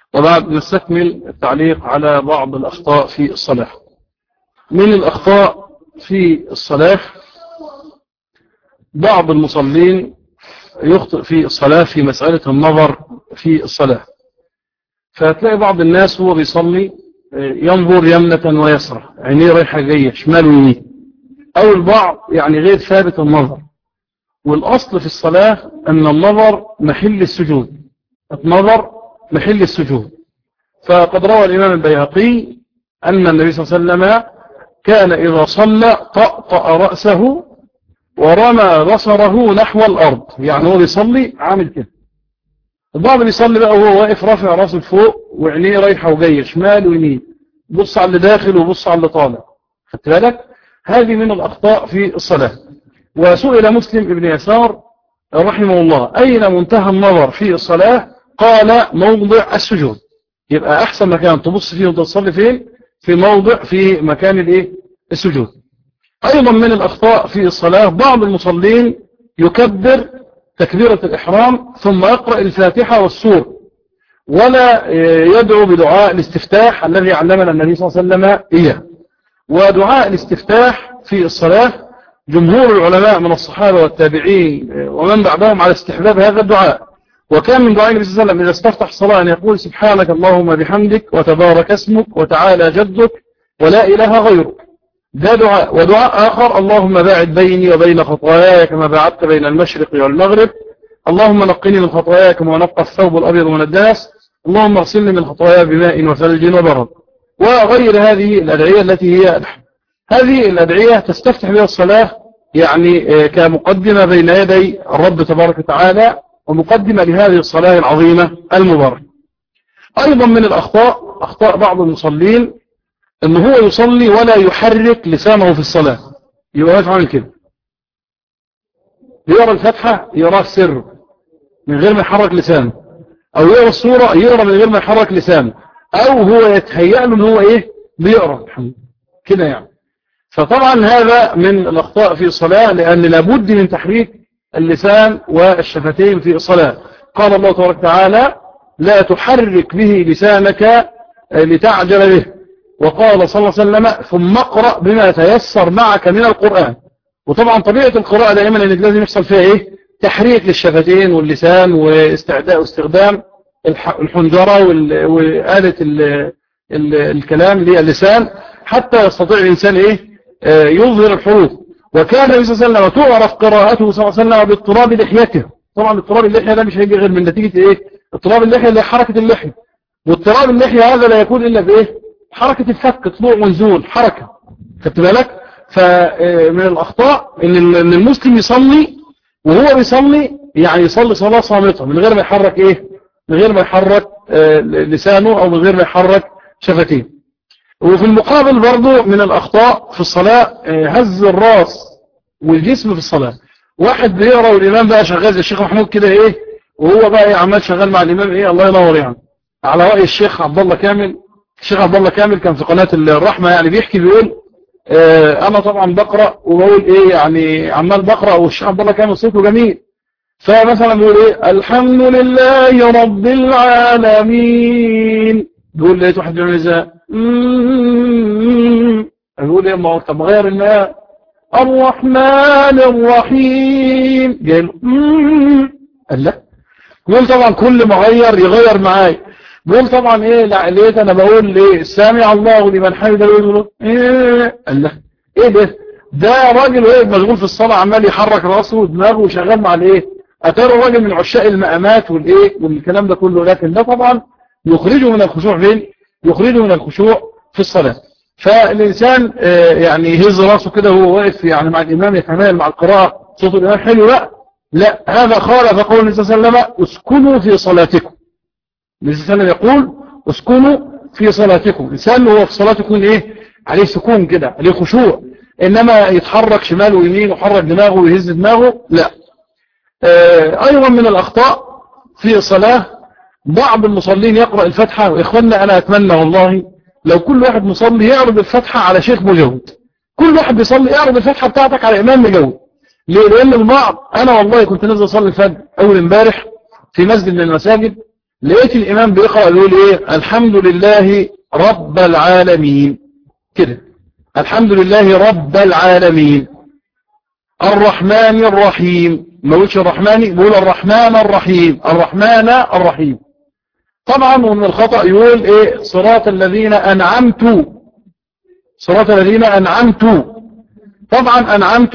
وبعد نستكمل التعليق على بعض الأخطاء في الصلاة من الأخطاء في الصلاة بعض المصلين يخطئ في الصلاة في مسألة النظر في الصلاة فهتلاقي بعض الناس هو بيصلي ينظر يمنة ويسرى عينيه رايحة جاية شمال ويمين أو البعض يعني غير ثابت النظر والأصل في الصلاة أن النظر محل السجود النظر محل السجود فقد روى الإمام البيهقي أن النبي صلى الله عليه وسلم كان إذا صلى طأطأ رأسه ورمى بصره نحو الأرض يعني هو بيصلي عامل كده البعض بيصلي بقى وهو واقف رافع راسه لفوق وعينيه رايحة وجاية شمال ويمين بص على اللي داخل وبص على اللي طالع خدت بالك هذه من الأخطاء في الصلاة وسئل مسلم ابن يسار رحمه الله أين منتهى النظر في الصلاة قال موضع السجود يبقى أحسن مكان تبص فيه وتصلي فين في موضع في مكان الايه السجود أيضا من الأخطاء في الصلاة بعض المصلين يكبر تكبيرة الإحرام ثم يقرأ الفاتحة والسور ولا يدعو بدعاء الاستفتاح الذي علمنا النبي صلى الله عليه وسلم إياه ودعاء الاستفتاح في الصلاة جمهور العلماء من الصحابة والتابعين ومن بعدهم على استحباب هذا الدعاء وكان من دعاء النبي صلى الله عليه وسلم إذا استفتح الصلاة أن يقول سبحانك اللهم بحمدك وتبارك اسمك وتعالى جدك ولا إله غيرك ده دعاء ودعاء آخر اللهم باعد بيني وبين خطاياي كما باعدت بين المشرق والمغرب اللهم نقني من خطاياي كما نقى الثوب الأبيض من الدنس اللهم اغسلني من خطاياي بماء وثلج وبرد وغير هذه الأدعية التي هي هذه الأدعية تستفتح بها الصلاة يعني كمقدمة بين يدي الرب تبارك وتعالى ومقدمة لهذه الصلاة العظيمة المباركة أيضا من الأخطاء أخطاء بعض المصلين أنه هو يصلي ولا يحرك لسانه في الصلاة يبقى واقف عامل كده يقرأ الفتحة يقرأ في سر من غير ما يحرك لسانه أو يقرأ الصورة يقرأ من غير ما يحرك لسانه أو هو يتهيأ له أنه هو إيه بيقرأ كده يعني فطبعا هذا من الأخطاء في الصلاة لأن لابد من تحريك اللسان والشفتين في الصلاة قال الله تبارك وتعالى لا تحرك به لسانك لتعجل به وقال صلى الله عليه وسلم ثم اقرأ بما تيسر معك من القرآن وطبعا طبيعة القراءة دائما انك لازم يحصل فيها ايه تحريك للشفتين واللسان واستعداء واستخدام الحنجرة وآلة الكلام للسان حتى يستطيع الإنسان ايه يظهر الحروف وكان النبي صلى الله عليه وسلم تعرف قراءته صلى الله عليه وسلم باضطراب لحيته طبعا اضطراب اللحية ده مش هيجي غير من نتيجة ايه اضطراب اللحية اللي حركة اللحية واضطراب اللحية هذا لا يكون الا بايه حركة الفك طلوع ونزول حركة خدت بالك فمن الاخطاء ان المسلم يصلي وهو بيصلي يعني يصلي صلاة صامتة من غير ما يحرك ايه من غير ما يحرك لسانه او من غير ما يحرك شفتيه وفي المقابل برضو من الأخطاء في الصلاة هز الراس والجسم في الصلاة واحد بيقرأ والإمام بقى شغال زي الشيخ محمود كده إيه وهو بقى عمال شغال مع الإمام إيه الله ينور يعني على رأي الشيخ عبد الله كامل الشيخ عبد الله كامل كان في قناة الرحمة يعني بيحكي بيقول اه أنا طبعا بقرأ وبقول إيه يعني عمال بقرأ والشيخ عبد الله كامل صوته جميل فمثلا بيقول إيه الحمد لله رب العالمين بيقول لقيت واحد بيعمل ازاي يقول ايه ما طب غير الماء الرحمن الرحيم جاي له قال لا يقول طبعا كل ما غير يغير معايا بيقول طبعا ايه لا لقيت انا بقول ليه سامع الله لمن حمده يقول ايه قال لا ايه ده ده راجل ايه مشغول في الصلاه عمال يحرك راسه ودماغه وشغال مع الايه اتاري راجل من عشاق المقامات والايه والكلام ده كله لكن ده طبعا يخرجه من الخشوع فين يخرجه من الخشوع في الصلاة فالإنسان يعني يهز راسه كده وهو واقف يعني مع الإمام يتمايل مع القراءة صوت الإمام حلو لا لا هذا خالف قول النبي صلى الله عليه وسلم اسكنوا في صلاتكم النبي صلى الله عليه وسلم يقول اسكنوا في صلاتكم الإنسان وهو في صلاته يكون إيه عليه سكون كده عليه خشوع إنما يتحرك شمال ويمين ويحرك دماغه ويهز دماغه لا أيضا من الأخطاء في الصلاة بعض المصلين يقرأ الفتحة وإخواننا أنا أتمنى والله لو كل واحد مصلي يعرض الفتحة على شيخ مجود كل واحد بيصلي يعرض الفتحة بتاعتك على إمام مجود ليه لأن البعض أنا والله كنت نازل أصلي الفجر أول امبارح في مسجد من المساجد لقيت الإمام بيقرأ يقول إيه الحمد لله رب العالمين كده الحمد لله رب العالمين الرحمن الرحيم ما قلتش الرحمن بقول الرحمن الرحيم الرحمن الرحيم طبعا ومن الخطأ يقول ايه صراط الذين انعمت صراط الذين انعمت طبعا انعمت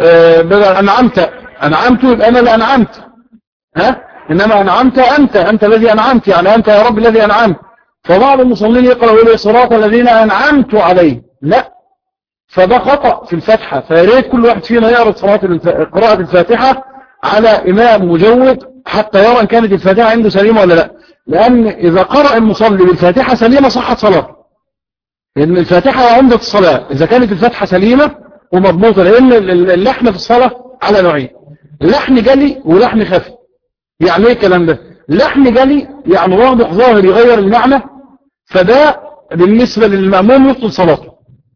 اه انعمت انعمت يبقى انا اللي انعمت ها انما انعمت انت انت الذي انعمت يعني انت يا رب الذي انعمت فبعض المصلين يقرأ يقول صراط الذين انعمت عليه لا فده خطأ في الفتحة فياريت كل واحد فينا يعرض صلاة قراءة الفاتحة على إمام مجود حتى يرى إن كانت الفاتحة عنده سليمة ولا لا لأن إذا قرأ المصلي بالفاتحة سليمة صحت صلاة لأن الفاتحة عمدة الصلاة إذا كانت الفاتحة سليمة ومضبوطة لأن اللحن في الصلاة على نوعين لحن جلي ولحن خفي يعني ايه الكلام ده لحن جلي يعني واضح ظاهر يغير المعنى فده بالنسبة للمأموم يبطل صلاته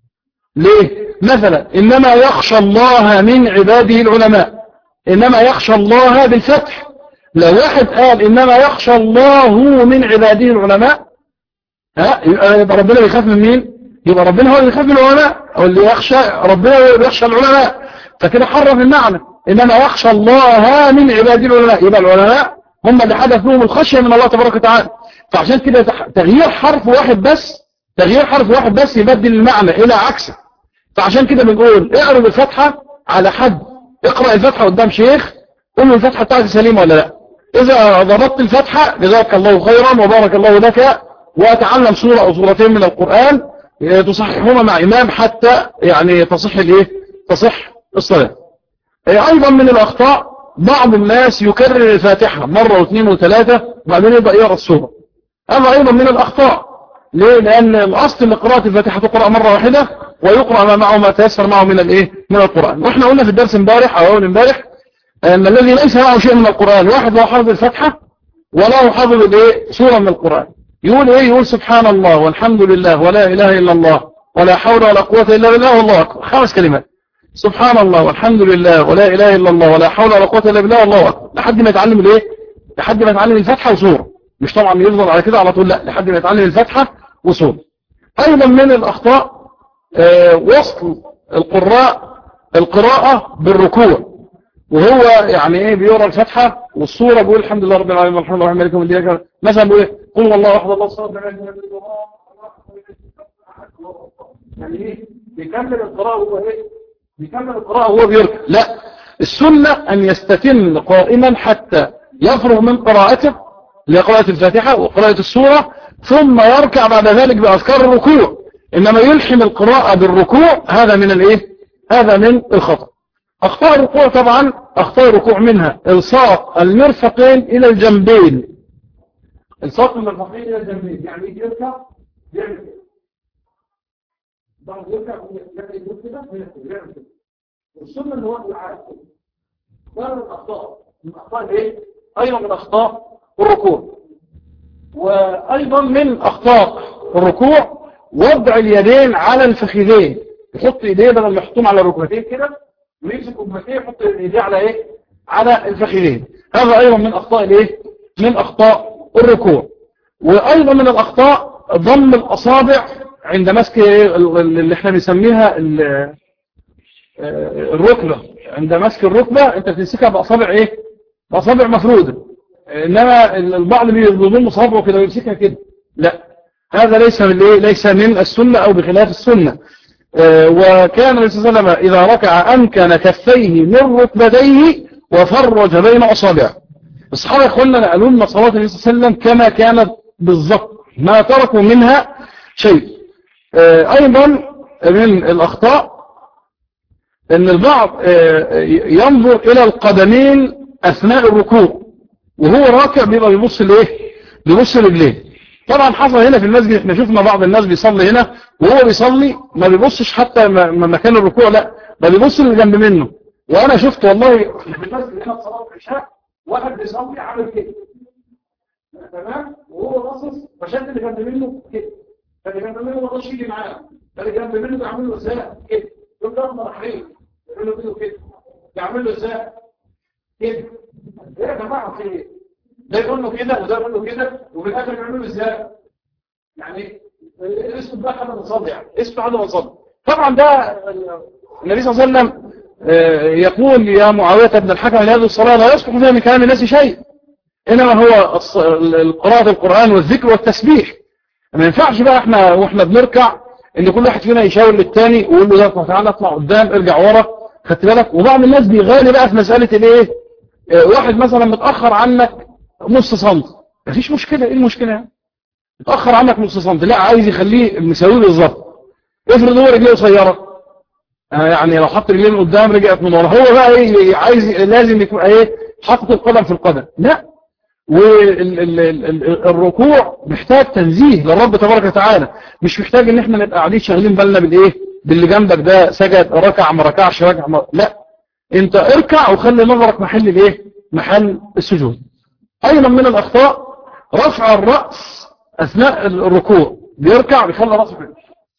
ليه مثلا إنما يخشى الله من عباده العلماء إنما يخشى الله بالفتح لو واحد قال إنما يخشى الله من عباده العلماء ها يبقى ربنا بيخاف من مين يبقى ربنا هو اللي بيخاف من العلماء أو اللي يخشى ربنا هو اللي بيخشى العلماء فكده حرف المعنى إنما يخشى الله من عباده العلماء يبقى العلماء هم اللي حدث لهم الخشية من الله تبارك وتعالى فعشان كده تغيير حرف واحد بس تغيير حرف واحد بس يبدل المعنى إلى عكسه فعشان كده بنقول اقرب الفتحة على حد اقرأ الفتحة قدام شيخ قول له الفتحة بتاعتي سليمة ولا لا إذا ضبطت الفتحة جزاك الله خيرا وبارك الله لك وأتعلم سورة أو سورتين من القرآن تصححهما مع إمام حتى يعني تصح الايه تصح الصلاة أيضا من الأخطاء بعض الناس يكرر الفاتحة مرة واثنين وثلاثة وبعدين يبقى يقرأ السورة هذا أيضا من الأخطاء ليه لأن الأصل ان قراءة الفاتحة تقرأ مرة واحدة ويقرأ ما معه ما تيسر معه من الايه من القرآن واحنا قلنا في الدرس امبارح او اول امبارح ان الذي ليس معه شيء من القرآن واحد لا حافظ الفاتحة ولا حافظ الايه سورة من القرآن يقول ايه يقول سبحان الله والحمد لله ولا اله الا الله ولا حول ولا قوة الا بالله والله اكبر خمس كلمات سبحان الله والحمد لله ولا اله الا الله ولا حول ولا قوة الا بالله والله اكبر لحد ما يتعلم الايه لحد ما يتعلم الفاتحة وسورة مش طبعا يفضل على كده على طول لا لحد ما يتعلم الفاتحة وسورة ايضا من الاخطاء آه وصل القراء القراءة بالركوع وهو يعني ايه بيقرا الفاتحة والصورة بيقول الحمد لله رب العالمين والحمد لله مالك يوم الدين مثلا بيقول ايه قل والله احد الله الصمد يعني ايه بيكمل القراءة وهو ايه بيكمل القراءة وهو بيركع لا السنة ان يستتم قائما حتى يفرغ من قراءته لقراءة الفاتحة وقراءة السورة ثم يركع بعد ذلك بأذكار الركوع إنما يلحم القراءة بالركوع هذا من الايه هذا من الخطأ أخطاء الركوع طبعا أخطاء الركوع منها الصاق المرفقين إلى الجنبين الصاق المرفقين إلى الجنبين يعني يجي يركع يعمل كده بعض يركع يعمل كده يعمل كده والسنة اللي هو العادة ده من الأخطاء من أخطاء إيه؟ أيضا من أخطاء الركوع وأيضا من أخطاء الركوع وضع اليدين على الفخذين يحط ايديه بدل ما يحطهم على الركبتين كده ويمسك ركبتين يحط ايديه على ايه على الفخذين هذا ايضا من اخطاء الايه من اخطاء الركوع وايضا من الاخطاء ضم الاصابع عند مسك اللي احنا بنسميها الركبه عند مسك الركبه انت بتمسكها باصابع ايه باصابع مفروده انما البعض بيضم صابعه كده ويمسكها كده لا هذا ليس من ايه ليس من السنه او بخلاف السنه وكان النبي صلى الله عليه وسلم إذا ركع أمكن كفيه من ركبتيه وفرج بين أصابعه الصحابة يقولنا نقلوا لنا صلاة النبي صلى الله عليه وسلم كما كانت بالضبط ما تركوا منها شيء أيضا من الأخطاء أن البعض ينظر إلى القدمين أثناء الركوع وهو راكع بيبقى بيبص لإيه بيبص لرجليه طبعا حصل هنا في المسجد احنا شفنا بعض الناس بيصلي هنا وهو بيصلي ما بيبصش حتى مكان الركوع لا ده بيبص اللي جنب منه وانا شفت والله في المسجد هنا في صلاه العشاء واحد بيصلي عامل كده تمام وهو باصص فشد اللي جنب منه كده فاللي جنب منه ما رضاش يجي معاه فاللي جنب منه بيعمل له ازاي كده يقول ده مرحبين يعمل له كده كده يعمل له ازاي كده ايه يا جماعه في ايه ده يقول له كده وده يقول له كده وفي الاخر يعملوا ازاي يعني اسمه بقى حاجه مصاب يعني اسمه حاجه مصاب طبعا ده النبي صلى الله عليه وسلم يقول يا معاوية بن الحكم ان هذه الصلاة لا يصلح فيها من كلام الناس شيء إنما هو قراءة القرآن والذكر والتسبيح ما ينفعش بقى احنا واحنا بنركع ان كل واحد فينا يشاور للتاني ويقول له ده تعالى اطلع قدام ارجع ورا خدت بالك وبعض الناس بيغالي بقى في مسألة الايه واحد مثلا متأخر عنك نص سنت مفيش مشكلة ايه المشكلة يعني متأخر عنك نص سنت لا عايز يخليه مساوي بالظبط افرض هو رجليه قصيره يعني لو حط رجلين قدام رجعت من ورا هو بقى ايه عايز لازم يكون ايه حاطط القدم في القدم لا والركوع محتاج تنزيه للرب تبارك وتعالى مش محتاج ان احنا نبقى قاعدين شغالين بالنا بالايه باللي جنبك ده سجد ركع ما ركعش ركع ما لا انت اركع وخلي نظرك محل الايه محل السجود ايضا من الاخطاء رفع الراس اثناء الركوع بيركع بيخلي راسه كده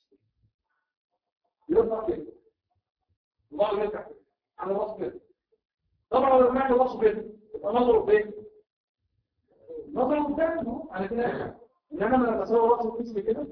يرفع كده الله يركع على راسه كده طبعا لو رفعت راسه كده يبقى نظره فين نظره قدام على كده انما لما بسوي راسه في كده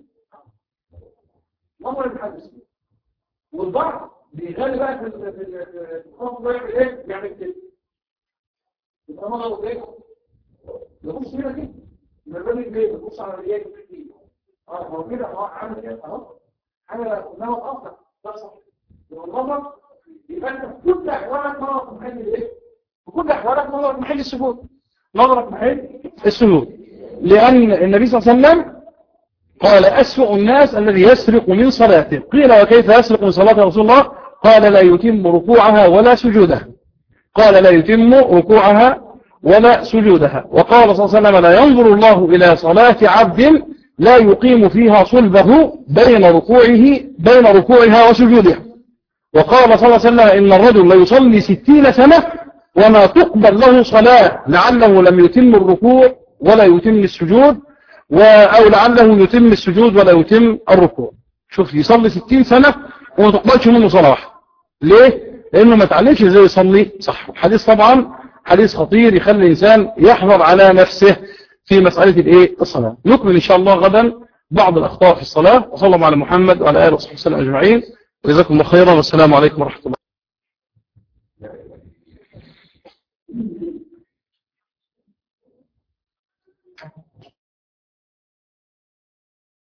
نظر المحدث والبعض بيغالي بقى في الخط ده يعمل ايه؟ يعمل كده يبقى نظره كده يبص كده كده من الراجل كده يبص على الرجال كده اه هو كده اه عامل كده اهو حاجه قدامه اصلا ده صح النظر يبقى انت في كل احوالك نظرك في محل الايه؟ في كل احوالك نظرك في محل السجود نظرك في محل السجود لان النبي صلى الله عليه وسلم قال أسوأ الناس الذي يسرق من صلاته قيل وكيف يسرق من صلاة رسول الله قال لا يتم ركوعها ولا سجودها قال لا يتم ركوعها ولا سجودها وقال صلى الله عليه وسلم لا ينظر الله إلى صلاة عبد لا يقيم فيها صلبه بين ركوعه بين ركوعها وسجودها وقال صلى الله عليه وسلم إن الرجل لا يصلي ستين سنة وما تقبل له صلاة لعله لم يتم الركوع ولا يتم السجود أو لعله يتم السجود ولا يتم الركوع شوف يصلي ستين سنة وما تقبلش منه صلاة ليه؟ لأنه ما تعلمش ازاي يصلي صح الحديث طبعا حديث خطير يخلي الإنسان يحضر على نفسه في مسألة الايه الصلاة نكمل إن شاء الله غدا بعض الأخطاء في الصلاة وصلى الله على محمد وعلى آله وصحبه وسلم أجمعين وجزاكم الله خيرا والسلام عليكم ورحمة الله